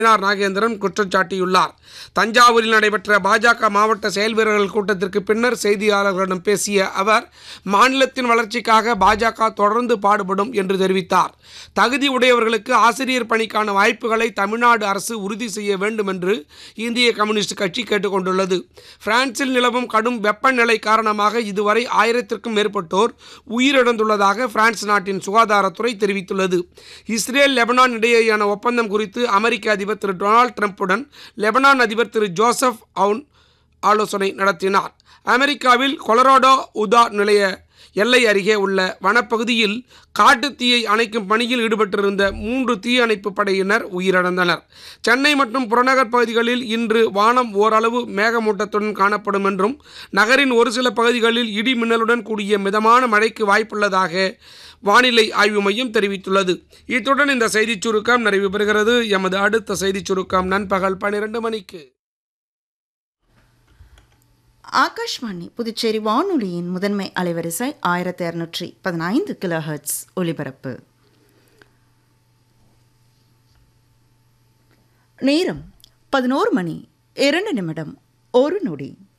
நயினார் நாகேந்திரன் குற்றம் சாட்டியுள்ளார் தஞ்சாவூரில் நடைபெற்ற பாஜக மாவட்ட செயல் வீரர்கள் கூட்டத்திற்கு பின்னர் செய்தியாளர்களிடம் பேசிய அவர் மாநிலத்தின் வளர்ச்சிக்காக பாஜக தொடர்ந்து பாடுபடும் என்று தெரிவித்தார் தகுதி உடையவர்களுக்கு ஆசிரியர் பணிக்கான வாய்ப்புகளை தமிழ்நாடு அரசு உறுதி செய்ய வேண்டும் என்று இந்திய கம்யூனிஸ்ட் கட்சி கேட்டுக்கொண்டுள்ளது பிரான்சில் நிலவும் கடும் வெப்பநிலை காரணமாக இதுவரை ஆயிரத்திற்கும் மேற்பட்டோர் உயிரிழந்துள்ளதாக பிரான்ஸ் நாட்டின் சுகாதாரத்துறை தெரிவித்துள்ளது இஸ்ரேல் லெபனான் இடையேயான ஒப்பந்தம் குறித்து அமெரிக்க அதிபர் திரு டொனால்ட் ட்ரம்புடன் லெபனான் அதிபர் திரு ஜோசப் அவுன் ஆலோசனை நடத்தினார் அமெரிக்காவில் கொலராடோ உதா நிலைய எல்லை அருகே உள்ள வனப்பகுதியில் காட்டுத் தீயை அணைக்கும் பணியில் ஈடுபட்டிருந்த மூன்று தீயணைப்பு படையினர் உயிரிழந்தனர் சென்னை மற்றும் புறநகர் பகுதிகளில் இன்று வானம் ஓரளவு மேகமூட்டத்துடன் காணப்படும் என்றும் நகரின் ஒரு சில பகுதிகளில் இடி மின்னலுடன் கூடிய மிதமான மழைக்கு வாய்ப்புள்ளதாக வானிலை ஆய்வு மையம் தெரிவித்துள்ளது இத்துடன் இந்த செய்திச் சுருக்கம் நிறைவு பெறுகிறது எமது அடுத்த செய்திச் சுருக்கம் நண்பகல் பன்னிரண்டு மணிக்கு ஆகாஷ்வாணி புதுச்சேரி வானொலியின் முதன்மை அலைவரிசை ஆயிரத்தி இரநூற்றி பதினைந்து கிலோஹெர்ட்ஸ் ஒலிபரப்பு நேரம் பதினோரு மணி இரண்டு நிமிடம் ஒரு நொடி